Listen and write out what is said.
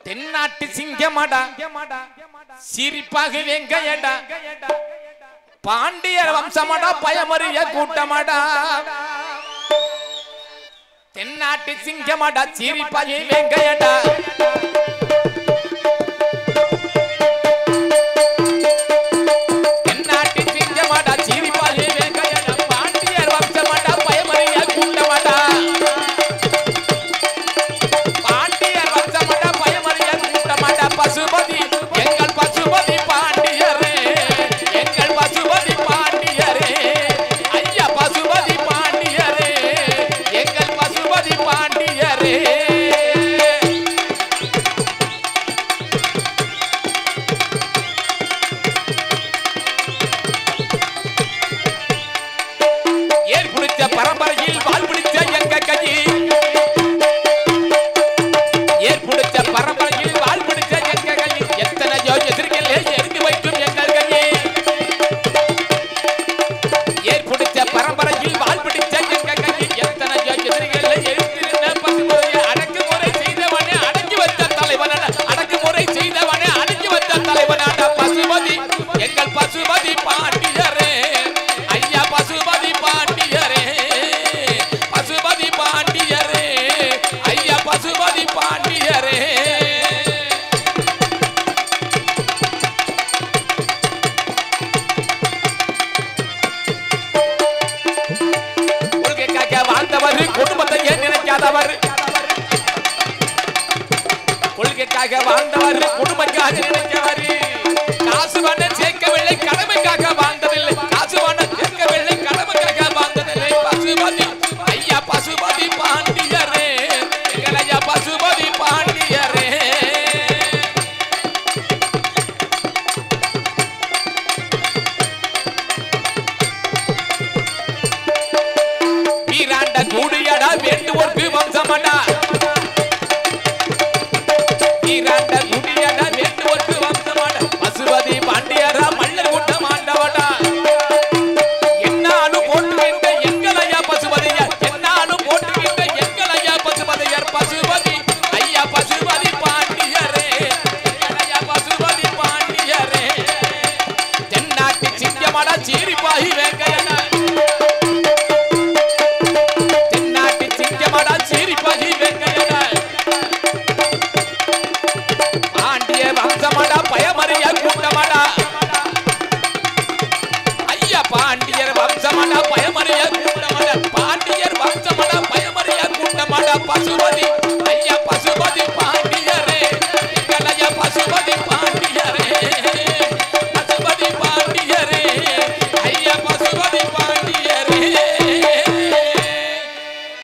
தென்னாட்டு சிங்கமடா சிரிப்பாக வெங்கையடா பாண்டியர் வம்சமடா பயமறிய கூட்டமடா தென்னாட்டு சிங்கமடா சிரிப்பாக வெங்கையடா தென்னாட்டு சிங்கமடா சிரிப்பாக வெங்கையடா பாண்டியர் வம்சமடா பயமறிய கூட்டமடா பாண்டியர் வம்சமட பயமறிய கூட்டமட பசுபதி எங்கள் பசுபதி பாண்டியரே எங்கள் பசுபதி பாண்டியரே ஐயா பசுபதி பாண்டியரே எங்கள் பசுபதி பாண்டியரே ஏர் பிடிச்ச பரம்பரையில் வால் பிடிச்ச எங்க கையை ஏற்புடிச்ச பரம்பரையில் வாழ் பிடிச்ச எங்க கையில் எத்தனையோ எதிர்களே எரிந்து வைக்கும் எங்கள் கையே ஏற்புடிச்ச பரம்பரையில் வாழ் பிடிச்ச எங்க கையில் எத்தனையோ எதிரிகளை எரிந்திருந்த பசுமையை அடக்குமுறை செய்தவனே அடக்கி வந்த தலைவனான அடக்குமுறை செய்தவனே அடக்கி வந்த தலைவனான பசுபதி எங்கள் பசுபதி பாண்டியரே ஐயா பசுபதி பாண்டியரே பசுபதி பாண்டியரே ஐயா பசுபதி பாண்டியரே கொள்கைக்காக வாழ்ந்தவர் குடும்பத்தையே நினைக்காதவர் கொள்கைக்காக வாழ்ந்தவர் குடும்பக்காக நினைக்கவர் காசு பணம் சேர்க்கவில்லை கடமைக்காக வாழ்ந்ததில்லை காசு பணம் சேர்க்கவில்லை கடமைக்காக வாழ்ந்ததில்லை பசுபதி ஐயா பசுபதி பாண்டியரே எங்கள் ஐயா பசுபதி பாண்டியரே வீராண்ட கூடியடா வேண்டுவோர்க்கு வம்சமடா வீராண்ட கூடியடா வேண்டுவோர்க்கு வம்சமடா பசுபதி பாண்டியரா மல்லர் கூட்டம் ஆண்டவடா என்னாலும் போட்டுகின்ற எங்களையா பசுபதியர் என்னாலும் போட்டுகின்ற எங்களையா பசுபதியர் பசுபதி ஐயா பசுபதி பாண்டியரே எங்களையா பசுபதி பாண்டியரே தென்னாட்டு சிங்கமடா சீரிப்பாகி வேங்கையடா தென்னாட்டு சிங்கமடா சீரிப்பாகி வேங்கையடா பாண்டிய வம்சமடா பயமறிய கூட்டமடா ஐயா பாண்டியர் வம்சமடா பயமறிய கூட்டமடா பாண்டியர் வம்சமடா பயமறிய கூட்டமடா பசுபதி